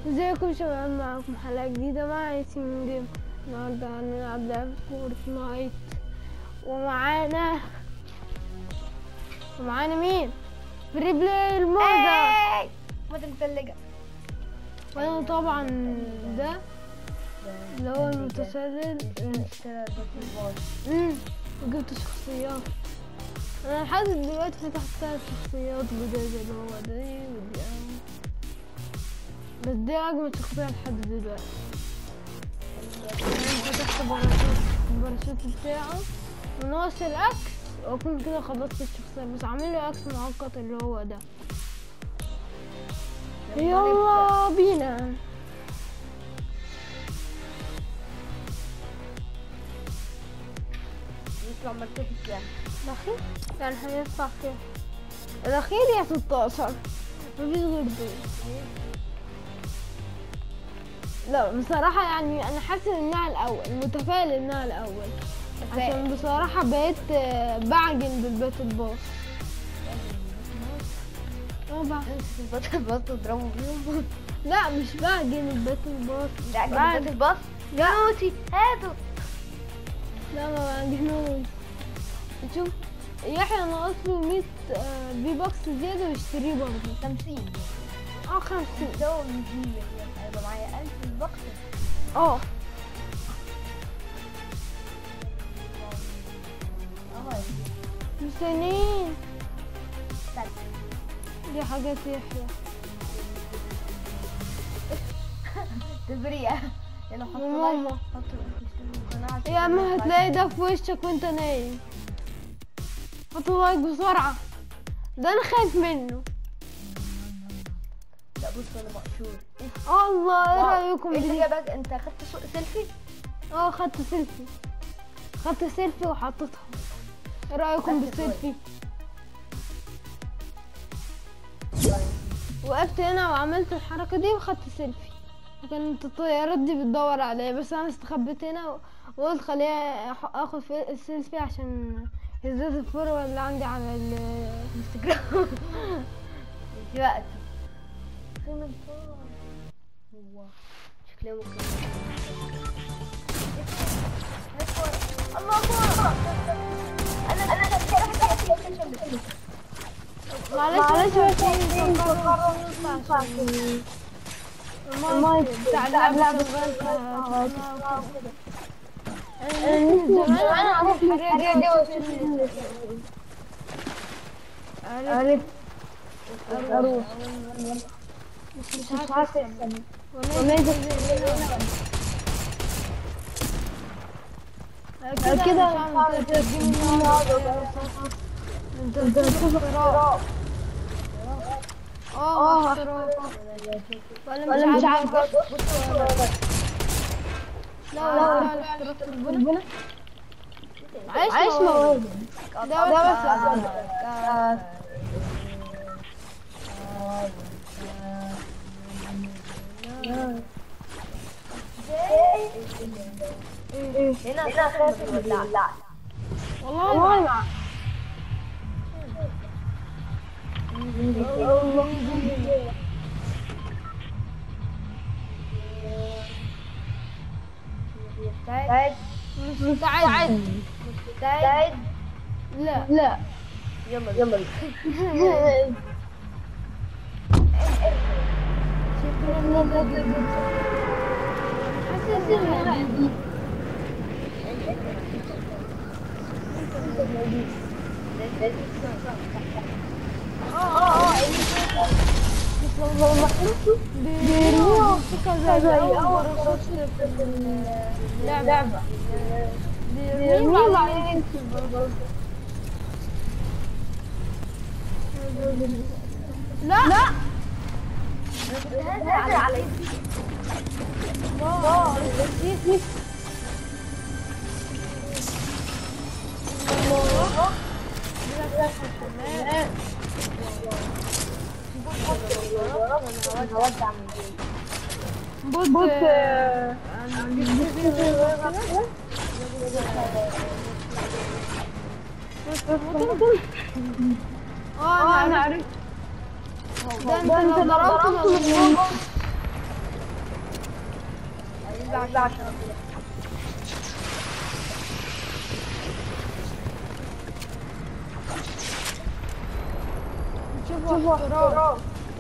ازيكم شباب معاكم حلقة جديدة مع ياسين جيم النهاردة هنلعب لعبة فورتنايت ومعانا ومعانا مين؟ فري بلاي الموزة ايه ما متلجة وانا طبعا ده اللي هو المتسلل امم وجبت شخصيات انا لحد دلوقتي فتحت ثلاث شخصيات جداد اللي هو دي ودي أهو. بس دي اجمل شخصية لحد دلوقتي انا فتحت باراشوت الباراشوت بتاعه وناقص الاكس واكون كده خلصت الشخصية بس عامل له اكس مؤقت اللي هو ده يلا بينا يطلع مرتبط يعني الأخير يعني هندفع كام الأخير يا 16 مفيش غير دول لا بصراحة يعني أنا حاسس إنها الأول متفائل إنها الأول عشان بصراحة بقيت آه، بعجن بالباتل باص اه بعجن البطل باص تضربه بيهم لا مش بعجن الباتل باص ده عجبك بعجن. البطل باص يوتي هاتوا لا ما بعجنوش شوف يحيى ناقص له 100 آه، بي بوكس زيادة ويشتريه برضه 50 اه 50 ده مية هيبقى معايا 1000 البوكس اه اه مستنيين استنى. دي حاجات يحيى تبرية يلا حط وماما. لايك حط القناة عشان يا اما ما هتلاقي ده في وشك وانت نايم حط لايك بسرعة ده انا خايف منه لا بص انا مقشور الله ايه واو. رايكم ايه اللي بدي جابك انت خدت سوق سيلفي اه خدت سيلفي خدت سيلفي وحطيتها ايه رايكم خدت بالسيلفي وقفت هنا وعملت الحركة دي وخدت سيلفي كانت الطيارات دي بتدور عليا بس انا استخبيت هنا و- وقلت خليها أح- اخد في- السيلفي عشان يزداد الفروة اللي عندي على الانستجرام في وقت فين الفار هو شكله ممكن الله اكبر انا انا انا معلش بس المايك بتاع اللعبة شغال انا من زمان عارف الحاجات دي عارف اروح مش عارف كده كده انت بتشوف اختراع اه اختراع ولا مش عارف لا لا لا اختراع ربنا عايش مواد ده بس هنا خاف من الولع والله ما مستعد مستعد مستعد لا لا يلا يلا حاسس ان بيرموها كذا زي اول باراشوت في اللعبة بيرميه وبعدين لا لا هذا على هودع من بص بص اه انا عرفت ده انت لو ضربت يطلع عشان شوفوا احترام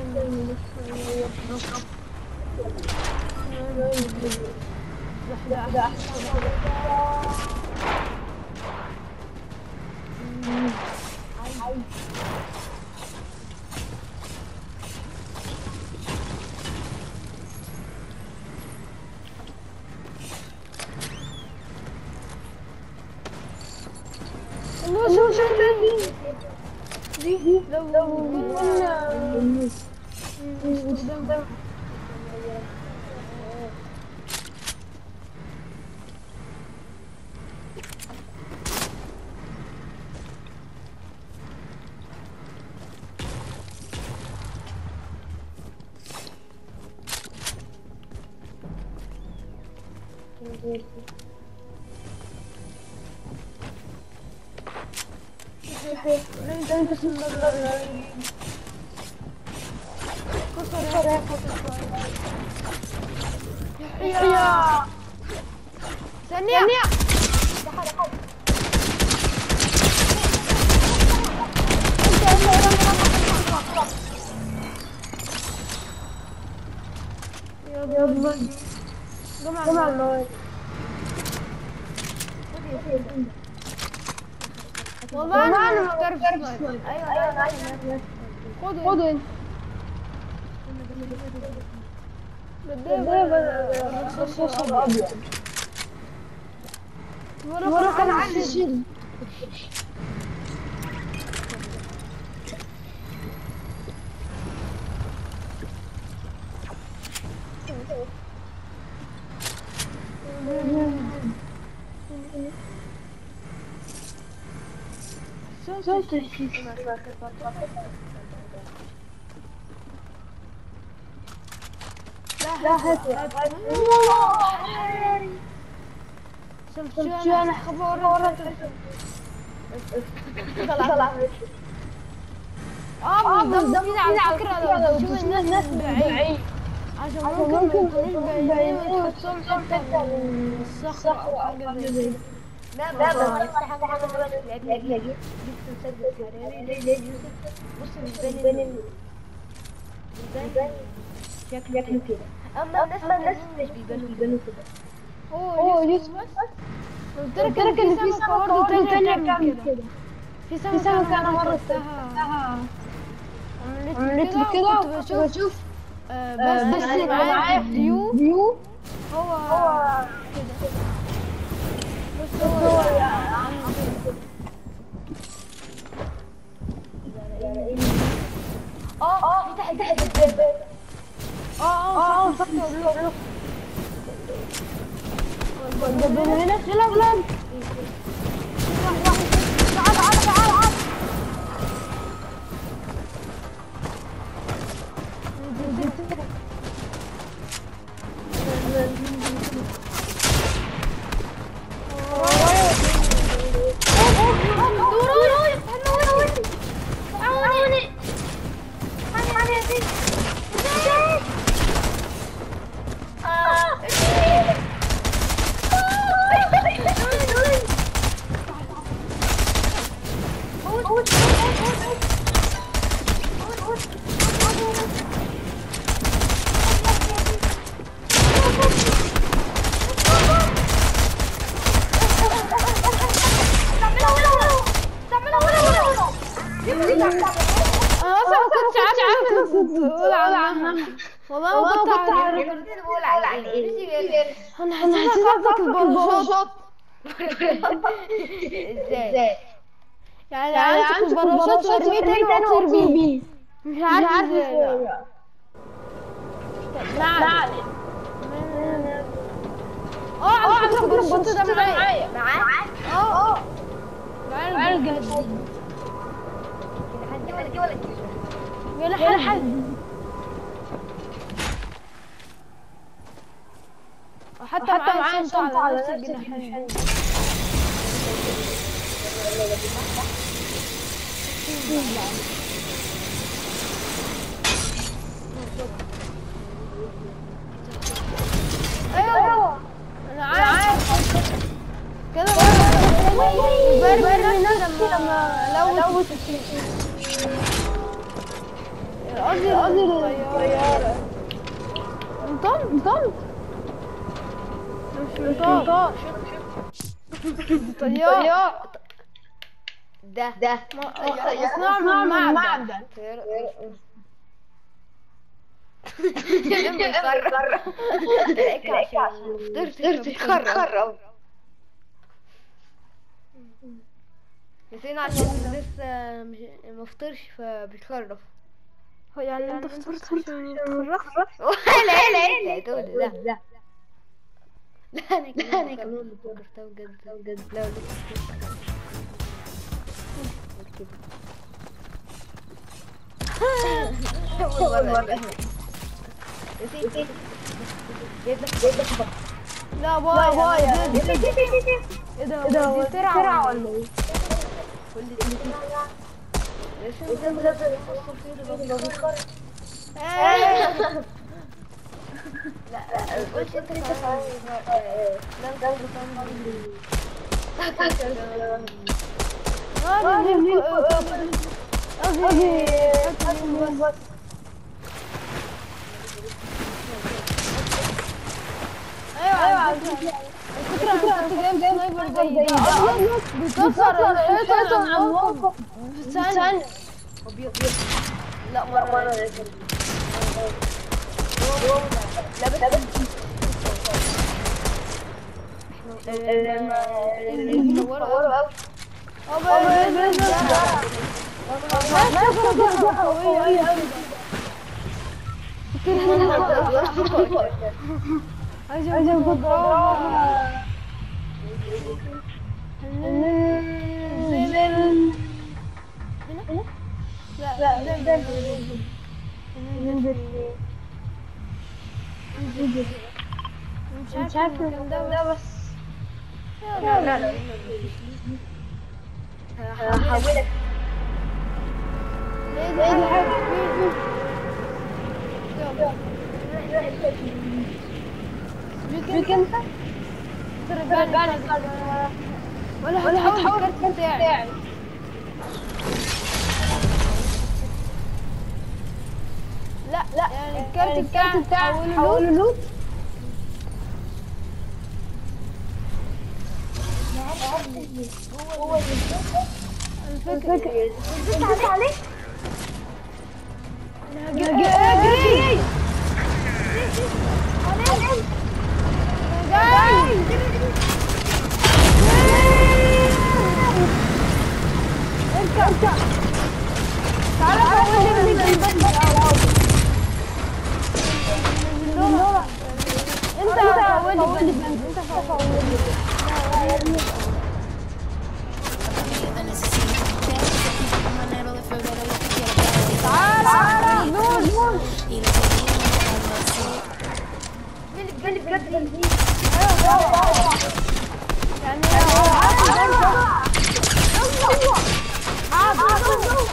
شوف شوف دي دي لو كنا نستخدم يا ثانية يلا جمع جمع المواد والله انا ما بعرف سلايد ايوه ايوه ايوه خدوا خدوا انت الرصاص الابيض مرة كان عندي الشيل صوت لا هات شمسيان خبر طلع اه بالضبط كده على فكرة لو تشوف الناس بعيد عشان ممكن ما يكونوش بعيدين وتحطهم حتى من الصخرة أو حاجة زي كده لا لا لا افتح حاجه دلوقتي جبت مسدس حراري ليه ليه بص مش بين ال بيبان شكله كده اما الناس الناس مش بيبانوا بيبانوا كده هو يوسف بس قلت لك ان في سمكة برضه تانية بتعمل كده في سمكة أنا مرة شفتها عملت لي كده وكنت بشوف آه، بس بس اللي معايا فيو فيو هو هو كده بس هو عامل كده. اه اه في تحت تحت الباب اه اه اه فكر له الدبابة هنا لا لا تعال تعال تعال تعال انا اصلا ما كنتش عارفه كنت بقول عنها والله ما كنت عارفه بقول عليه انا حسيت قصدك الباراشوت ازاي يعني امسك الباراشوت وارميه تاني واطير بيه مش عارفه ازاي ما علينا اه على فكره الباراشوت ده معايا معاك اه معايا الجهاز حد ولا كده ولا كده ولا حد وحتى معايا صمت على نفس الجناحين ايوه وبرمي نفسي لما لوت قصدي قصدي الطيارة انطلت انطلت مش انطلت طيارة ده ده مصنوع من معدن بتخرب نسينا عشان لسه مش مفطرش فبيخرف هو يعني انت فطرت عشان تخرف لا لا لا تقول لا لا لا انا كمان انا كمان فكرتها بجد بجد لا لا أول مرة نسيت جيب لك جيب لك لا باي باي ايه ده ده هو دي ترعة ولا ايه؟ اه دي دي قصدي بس ايوه ايوه الفكرة انا كنت جايب سنايبر زي ده ابيض بيكسر الحيطة عن موقف في ثانية لا مرة مرة لا بس اه بقى بس ما كنت قوية أوي عشان كنت ضربها ننزل هنا؟ لا لا ده ننزل مش عارف المكان ده بس لا لا لا هحولك ايه ده ايه حاجة بيك انت ترجعني ولا هتحول الكارت بتاعي لا لا يعني الكارت بتاعي حوله لوت الفكرة بص عليك اجري اجري جاي اركب اركب تعالى حول لي من البنك انت حول لي انت حول لي تعالى تعالى نور نور مين بجد بنزين يعني هو عادي عادي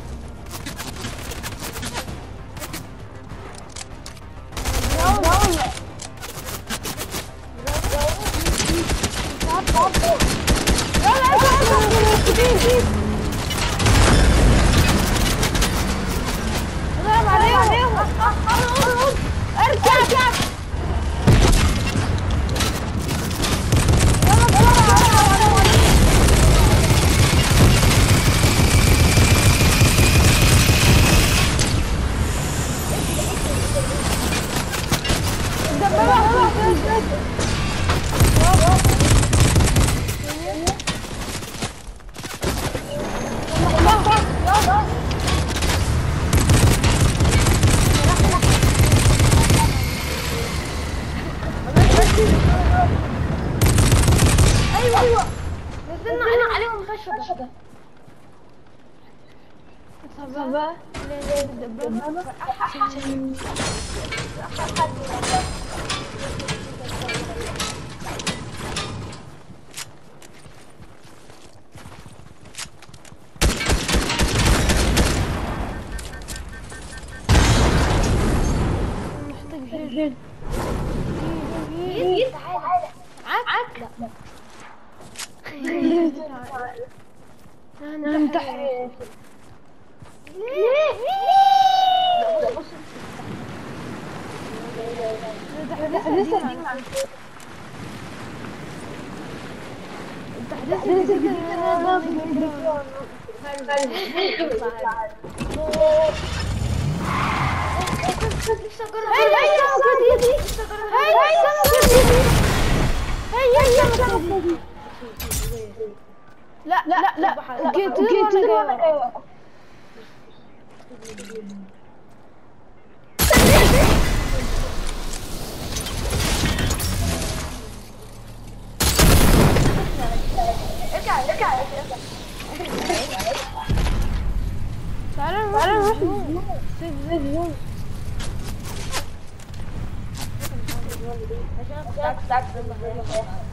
اركب ايوه ايوه نزلنا عليهم عليهم خشبة صبا محتاج هيل تعالى عك هنتحر لا بص التحديث القديم عن التحديث الجديد اللي انا هيا السمكة دي هيا السمكة دي هيا السمكة دي لا لا لا جيت وانا جاي ارجع ارجع ارجع تعالى نروح نشوف. سيف زيف عشان كنت عايز تعرف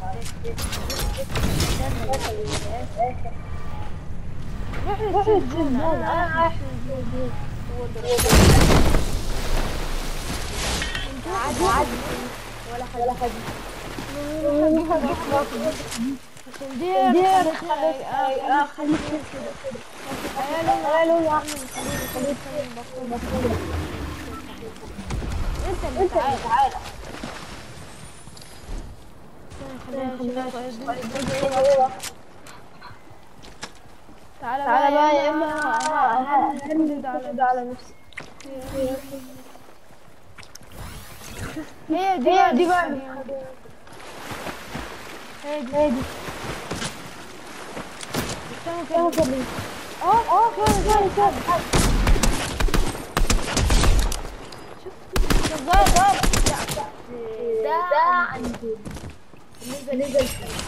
روح للسيف زون انا رايح للسيف عادي ولا حاجة ولا حاجة عشان دي دي خليك كده تعالوا انت اللي تعالى تعالى تعالى بقى يا اما اما هنزل على على نفسي هي دي هي دي بقى هي دي هي دي السمكة دي. اه اه كان كان كان شغال ده عندي بالنسبة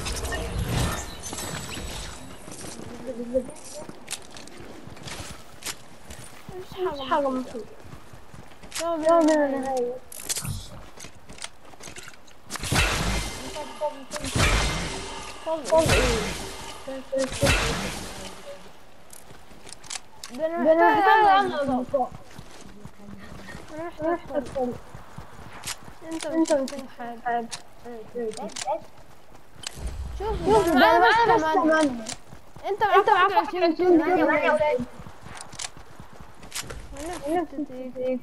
مش حاجة مفروض يلا بينا النهاية ده انا ده أنا محتاج محتاج اعمل أعمل بالظبط. أصدقاء. انا محتاج طلب. انت مش محتاج حاجة شوف شوف ده ده معايا معايا بس بس تمانية ثمانية انت معاك واحد وعشرين ثمانية ثمانية أولاد وانا في ستة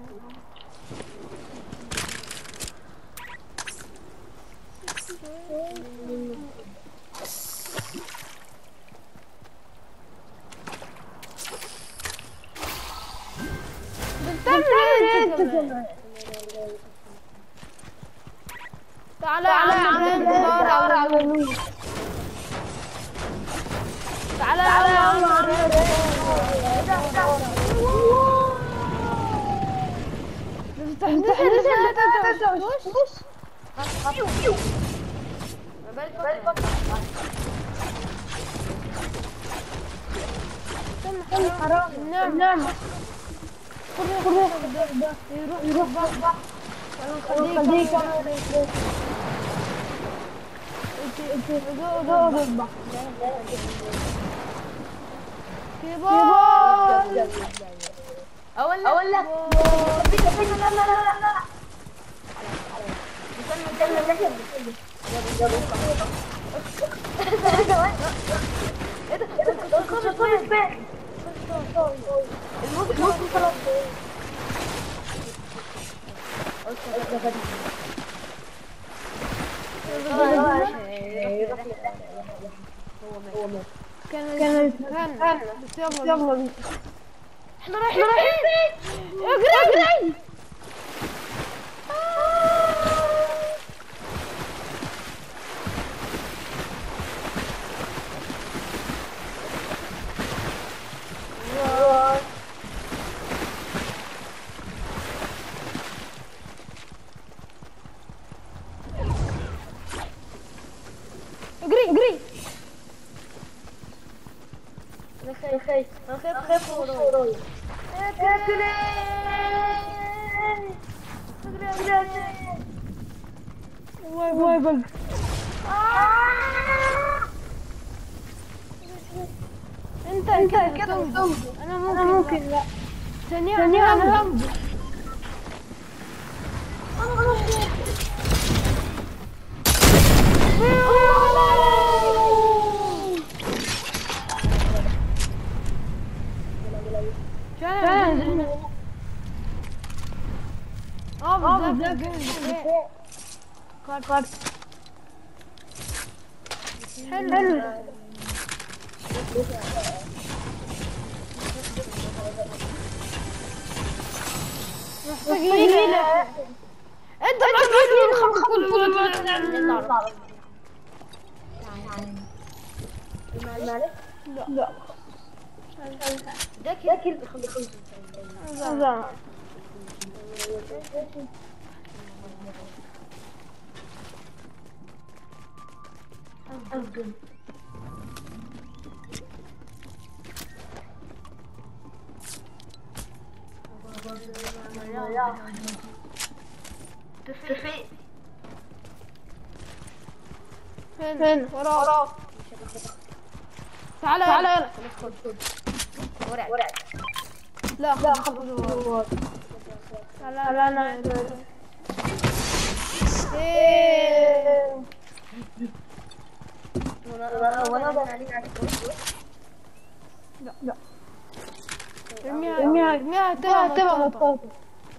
بتعمل ايه انت كمان تعالى تعالى يا عم ندور على النور تعالى يا عم تحديث اللي حرام نعم نعم يروح يروح بحر خليك خليك دور البحر كبار اقول لك اقول لك لا لا لا لا الموسم خلاص كان كان كان بس يلا يلا بينا احنا رايحين اجري اجري اجري اجري انا خايف انا خايف انا خايف ورايا واي واي بق انت انت كده كده تنبض. تنبض. انا انا ممكن ممكن لا ثانية ثانية انا انا هنبض. حافظ ده في الدفاع كارت حلو حلو محتاجين انت معاك خمس كل مالك؟ لا ده كده بخمسة لا أفضل تفي فين فين وراك تعالى تعالى يلا ورق ورق لا لا خلاص لا لا لا ايه وانا وانا عليك عليك لا لا ارميها ارميها ارميها تبقى تبقى مطاطة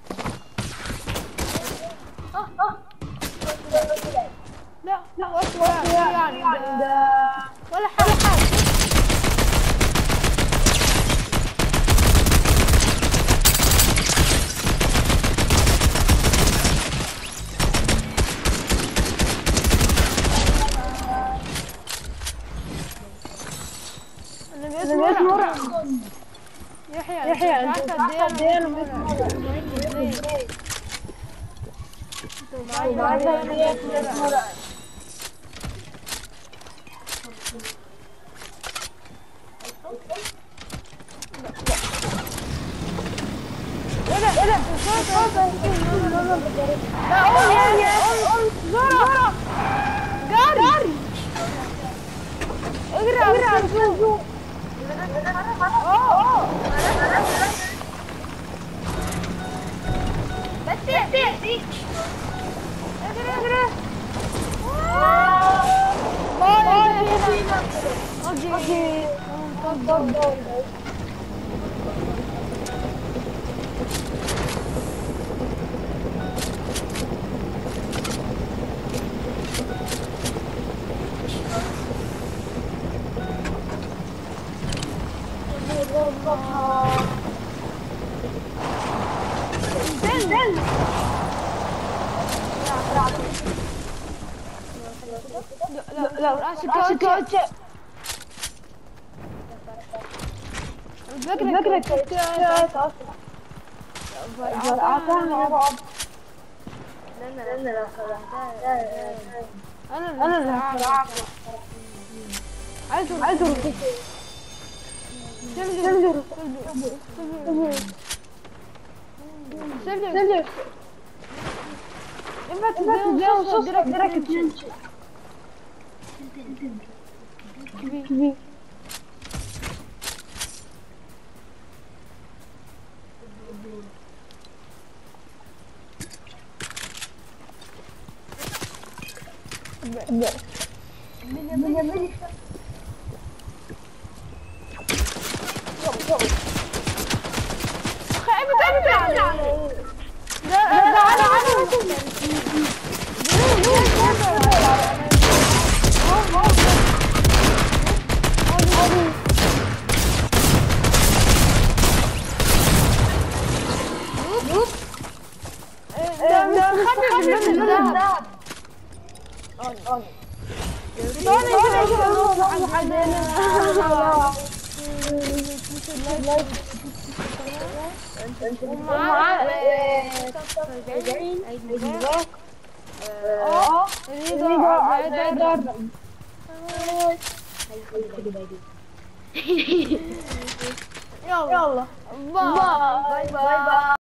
لا لا ولا يعني ده ولا حاجة حاجة انا بقيت مرعب يحيى يحيى انت عارف قد ايه انا بقيت مرعب انت عارف قد ايه انا بقيت مرعب ايه ده ايه ده لا قوم يا قوم زورا جري اجري اجري على الزوم اه اه بس يا سيدي اجري اجري باي اوكي اوكي انزل لا لا لا كوتش فكرك كوتش انا انا اللي عايز عايز سلجر سلجر سلجر ينفع تتجاوز صوص درك تنشي كبير خايف تعمل عليه لا لا انا اه يلا باي باي باي